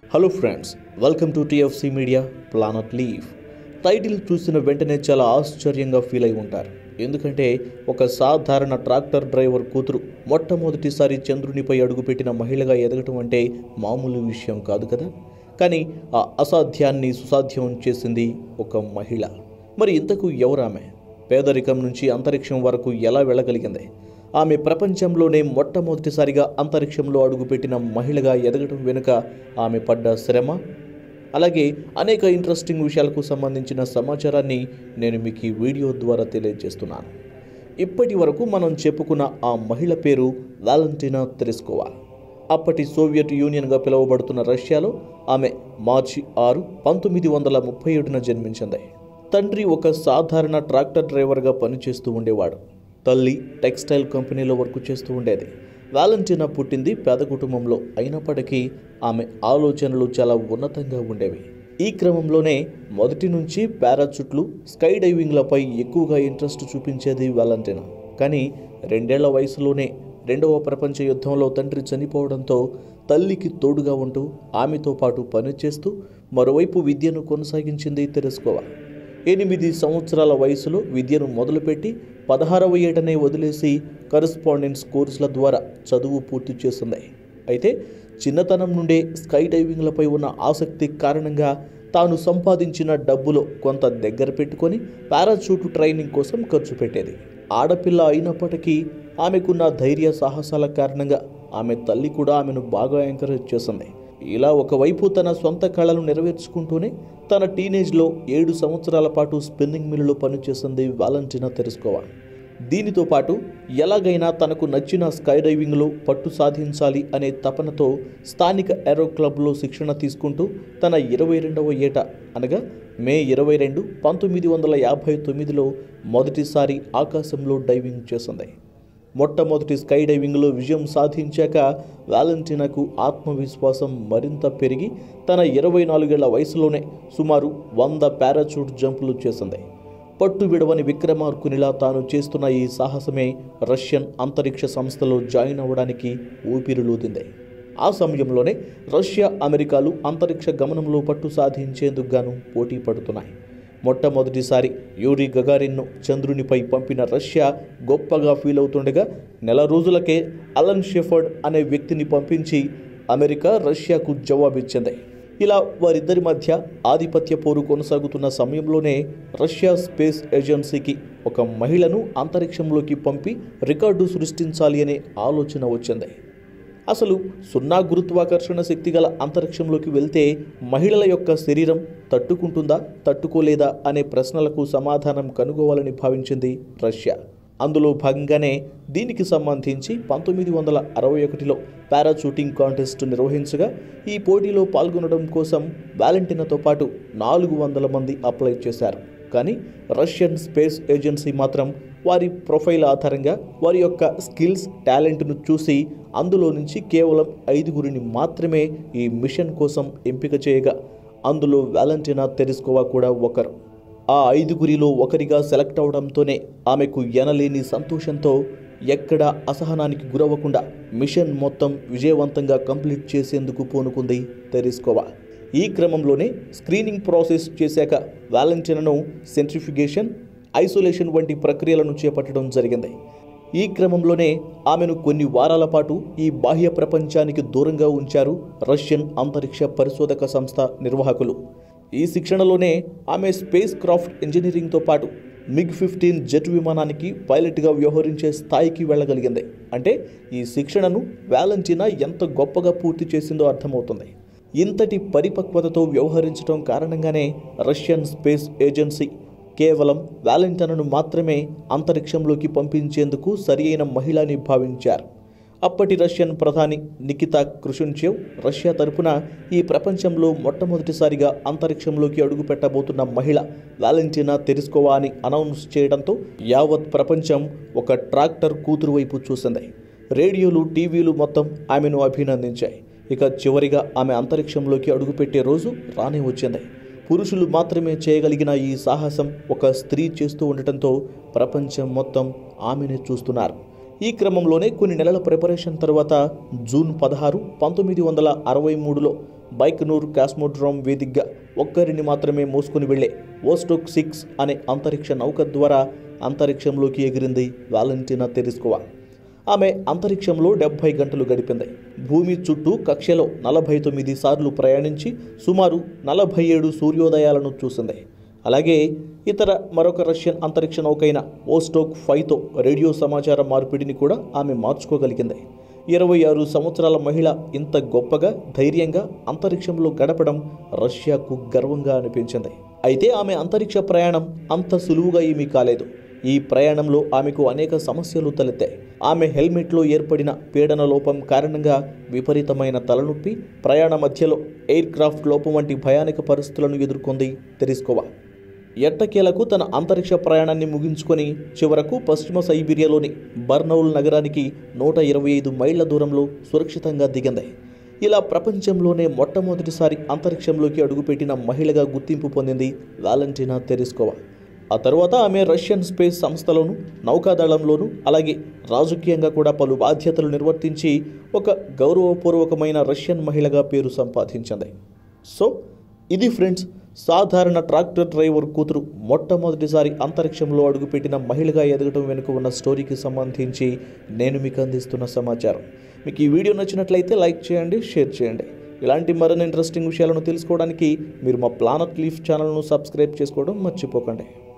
hello friends welcome to TFC media planet leave title చూసిన వెంటనే చాలా ఆశ్చర్యంగా ఫీల్ అయి ఉంటారు ఎందుకంటే ఒక సాధారణ ట్రాక్టర్ డ్రైవర్ కూతురు మొట్టమొదటిసారి చంద్రునిపై అడుగుపెట్టిన మహిళగా ఎదగటం అంటే మామూలు విషయం కాదు కదా కానీ ఆ అసాధ్యాన్ని సుసాధ్యం చేసింది ఒక మహిళ మరి ఇంతకు ఎవరామె పేదరికం నుంచి అంతరిక్షం వరకు ఎలా వెళ్ళగలిగింది ఆమె ప్రపంచంలోనే మొట్టమొదటిసారిగా అంతరిక్షంలో అడుగుపెట్టిన మహిళగా ఎదగడం వెనుక ఆమె పడ్డ శ్రమ అలాగే అనేక ఇంట్రెస్టింగ్ విషయాలకు సంబంధించిన సమాచారాన్ని నేను మీకు ఈ వీడియో ద్వారా తెలియజేస్తున్నాను ఇప్పటి వరకు మనం చెప్పుకున్న ఆ మహిళ పేరు వాలంటీనా తెరెస్కోవా అప్పటి సోవియట్ యూనియన్గా పిలువబడుతున్న రష్యాలో ఆమె మార్చి ఆరు పంతొమ్మిది వందల ముప్పై ఏడున జన్మించింది తండ్రి ఒక సాధారణ ట్రాక్టర్ డ్రైవర్గా పనిచేస్తూ ఉండేవాడు తల్లి టెక్స్టైల్ కంపెనీలో వర్క్ చేస్తూ ఉండేది వాలంటీనా పుట్టింది పేద కుటుంబంలో అయినప్పటికీ ఆమె ఆలోచనలు చాలా ఉన్నతంగా ఉండేవి ఈ క్రమంలోనే మొదటి నుంచి పారాచూట్లు స్కై డైవింగ్లపై ఎక్కువగా ఇంట్రెస్ట్ చూపించేది వాలంటీనా కానీ రెండేళ్ల వయసులోనే రెండవ ప్రపంచ యుద్ధంలో తండ్రి చనిపోవడంతో తల్లికి తోడుగా ఉంటూ ఆమెతో పాటు పనిచేస్తూ మరోవైపు విద్యను కొనసాగించింది తెలుసుకోవా ఎనిమిది సంవత్సరాల వయసులో విద్యను మొదలుపెట్టి పదహారవ ఏటనే వదిలేసి కరస్పాండెన్స్ కోర్సుల ద్వారా చదువు పూర్తి చేసింది అయితే చిన్నతనం నుండే స్కై డైవింగ్లపై ఉన్న ఆసక్తి కారణంగా తాను సంపాదించిన డబ్బులో కొంత దగ్గర పెట్టుకొని పారాచూట్ ట్రైనింగ్ కోసం ఖర్చు పెట్టేది ఆడపిల్ల అయినప్పటికీ ఆమెకున్న ధైర్య సాహసాల కారణంగా ఆమె తల్లి కూడా ఆమెను బాగా ఎంకరేజ్ చేసింది ఇలా ఒకవైపు తన సొంత కళలను నెరవేర్చుకుంటూనే తన టీనేజ్లో ఏడు సంవత్సరాల పాటు స్పిన్నింగ్ మిల్లులో పనిచేసింది వాలంటీనా తెలుసుకోవాలి దీనితో పాటు ఎలాగైనా తనకు నచ్చిన స్కై డైవింగ్లో పట్టు సాధించాలి అనే తపనతో స్థానిక ఏరో క్లబ్లో శిక్షణ తీసుకుంటూ తన ఇరవై రెండవ ఏట అనగా మే ఇరవై రెండు పంతొమ్మిది వందల యాభై తొమ్మిదిలో మొదటిసారి ఆకాశంలో డైవింగ్ చేసింది మొట్టమొదటి స్కై డైవింగ్లో విజయం సాధించాక వాలంటీనాకు ఆత్మవిశ్వాసం మరింత పెరిగి తన ఇరవై నాలుగేళ్ల వయసులోనే సుమారు వంద పారాచూట్ జంపులు చేసింది పట్టు విడవని విక్రమార్కునిలా తాను చేస్తున్న ఈ సాహసమే రష్యన్ అంతరిక్ష సంస్థలో జాయిన్ అవ్వడానికి ఊపిరిలూదింది ఆ సమయంలోనే రష్యా అమెరికాలు అంతరిక్ష గమనంలో పట్టు సాధించేందుకు గాను పోటీ పడుతున్నాయి మొట్టమొదటిసారి యూరి గగారిన్ను చంద్రునిపై పంపిన రష్యా గొప్పగా ఫీల్ అవుతుండగా నెల రోజులకే అలన్ షెఫర్డ్ అనే వ్యక్తిని పంపించి అమెరికా రష్యాకు జవాబిచ్చింది ఇలా వారిద్దరి మధ్య ఆధిపత్య పోరు కొనసాగుతున్న సమయంలోనే రష్యా స్పేస్ ఏజెన్సీకి ఒక మహిళను అంతరిక్షంలోకి పంపి రికార్డు సృష్టించాలి అనే ఆలోచన వచ్చింది అసలు సున్నా గురుత్వాకర్షణ శక్తి గల అంతరిక్షంలోకి వెళ్తే మహిళల యొక్క శరీరం తట్టుకుంటుందా తట్టుకోలేదా అనే ప్రశ్నలకు సమాధానం కనుగోవాలని భావించింది రష్యా అందులో భాగంగానే దీనికి సంబంధించి పంతొమ్మిది వందల అరవై ఒకటిలో పారాచూటింగ్ కాంటెస్ట్ నిర్వహించగా ఈ పోటీలో పాల్గొనడం కోసం వాలంటీనాతో పాటు నాలుగు వందల మంది అప్లై చేశారు కానీ రష్యన్ స్పేస్ ఏజెన్సీ మాత్రం వారి ప్రొఫైల్ ఆధారంగా వారి యొక్క స్కిల్స్ టాలెంట్ను చూసి అందులో నుంచి కేవలం ఐదుగురిని మాత్రమే ఈ మిషన్ కోసం ఎంపిక చేయగా అందులో వాలంటీనా తెరుసుకోవా కూడా ఒకరు ఆ ఐదుగురిలో ఒకరిగా సెలెక్ట్ అవడంతోనే ఆమెకు ఎనలేని సంతోషంతో ఎక్కడ అసహనానికి గురవ్వకుండా మిషన్ మొత్తం విజయవంతంగా కంప్లీట్ చేసేందుకు పూనుకుంది తెరిస్కోవా ఈ క్రమంలోనే స్క్రీనింగ్ ప్రాసెస్ చేశాక వాలంటీనను సెంట్రిఫిగేషన్ ఐసోలేషన్ వంటి ప్రక్రియలను చేపట్టడం జరిగింది ఈ క్రమంలోనే ఆమెను కొన్ని వారాల పాటు ఈ బాహ్య ప్రపంచానికి దూరంగా ఉంచారు రష్యన్ అంతరిక్ష పరిశోధక సంస్థ నిర్వాహకులు ఈ శిక్షణలోనే ఆమె స్పేస్ క్రాఫ్ట్ ఇంజనీరింగ్తో పాటు మిగ్ ఫిఫ్టీన్ జెట్ విమానానికి పైలట్గా వ్యవహరించే స్థాయికి వెళ్ళగలిగింది అంటే ఈ శిక్షణను వాలంటీనా ఎంత గొప్పగా పూర్తి చేసిందో అర్థమవుతుంది ఇంతటి పరిపక్వతతో వ్యవహరించడం కారణంగానే రష్యన్ స్పేస్ ఏజెన్సీ కేవలం వాలంటీనాను మాత్రమే అంతరిక్షంలోకి పంపించేందుకు సరి అయిన మహిళని భావించారు అప్పటి రష్యన్ ప్రధాని నికితా క్రుషుంచేవ్ రష్యా తరపున ఈ ప్రపంచంలో మొట్టమొదటిసారిగా అంతరిక్షంలోకి అడుగుపెట్టబోతున్న మహిళ వాలంటీనా తెరుసుకోవా అని అనౌన్స్ చేయడంతో యావత్ ప్రపంచం ఒక ట్రాక్టర్ కూతురు వైపు చూసింది రేడియోలు టీవీలు మొత్తం ఆమెను అభినందించాయి ఇక చివరిగా ఆమె అంతరిక్షంలోకి అడుగుపెట్టే రోజు రానే వచ్చింది పురుషులు మాత్రమే చేయగలిగిన ఈ సాహసం ఒక స్త్రీ చేస్తూ ఉండటంతో ప్రపంచం మొత్తం ఆమెనే చూస్తున్నారు ఈ క్రమంలోనే కొన్ని నెలల ప్రిపరేషన్ తర్వాత జూన్ పదహారు పంతొమ్మిది వందల అరవై మూడులో బైక్నూర్ కాస్మోడ్రోమ్ వేదికగా ఒక్కరిని మాత్రమే మోసుకుని వెళ్లే ఓస్టోక్ సిక్స్ అనే అంతరిక్ష నౌక ద్వారా అంతరిక్షంలోకి ఎగిరింది వాలంటీనా తెరిస్కోవా ఆమె అంతరిక్షంలో డెబ్బై గంటలు గడిపింది భూమి చుట్టూ కక్షలో నలభై తొమ్మిది సార్లు ప్రయాణించి సుమారు నలభై ఏడు సూర్యోదయాలను చూసింది అలాగే ఇతర మరొక రష్యన్ అంతరిక్ష నౌకైన ఓస్టోక్ ఫైవ్తో రేడియో సమాచార మార్పిడిని కూడా ఆమె మార్చుకోగలిగింది ఇరవై ఆరు సంవత్సరాల మహిళ ఇంత గొప్పగా ధైర్యంగా అంతరిక్షంలో గడపడం రష్యాకు గర్వంగా అనిపించింది అయితే ఆమె అంతరిక్ష ప్రయాణం అంత సులువుగా ఏమీ కాలేదు ఈ ప్రయాణంలో ఆమెకు అనేక సమస్యలు తలెత్తాయి ఆమె హెల్మెట్లో ఏర్పడిన పీడన లోపం కారణంగా విపరీతమైన తలనొప్పి ప్రయాణ మధ్యలో ఎయిర్ క్రాఫ్ట్ లోపం వంటి భయానక పరిస్థితులను ఎదుర్కొంది తెరిస్కోవా ఎట్టకేలకు తన అంతరిక్ష ప్రయాణాన్ని ముగించుకొని చివరకు పశ్చిమ సైబీరియాలోని బర్నౌల్ నగరానికి నూట ఇరవై ఐదు మైళ్ల దూరంలో సురక్షితంగా దిగింది ఇలా ప్రపంచంలోనే మొట్టమొదటిసారి అంతరిక్షంలోకి అడుగుపెట్టిన మహిళగా గుర్తింపు పొందింది వాలంటీనా తెరిస్కోవా ఆ తర్వాత ఆమె రష్యన్ స్పేస్ సంస్థలోను నౌకాదళంలోను అలాగే రాజకీయంగా కూడా పలు బాధ్యతలు నిర్వర్తించి ఒక గౌరవపూర్వకమైన రష్యన్ మహిళగా పేరు సంపాదించింది సో ఇది ఫ్రెండ్స్ సాధారణ ట్రాక్టర్ డ్రైవర్ కూతురు మొట్టమొదటిసారి అంతరిక్షంలో అడుగుపెట్టిన మహిళగా ఎదగడం వెనుక ఉన్న స్టోరీకి సంబంధించి నేను మీకు అందిస్తున్న సమాచారం మీకు ఈ వీడియో నచ్చినట్లయితే లైక్ చేయండి షేర్ చేయండి ఇలాంటి మరిన్ని ఇంట్రెస్టింగ్ విషయాలను తెలుసుకోవడానికి మీరు మా ప్లానట్ లీఫ్ ఛానల్ను సబ్స్క్రైబ్ చేసుకోవడం మర్చిపోకండి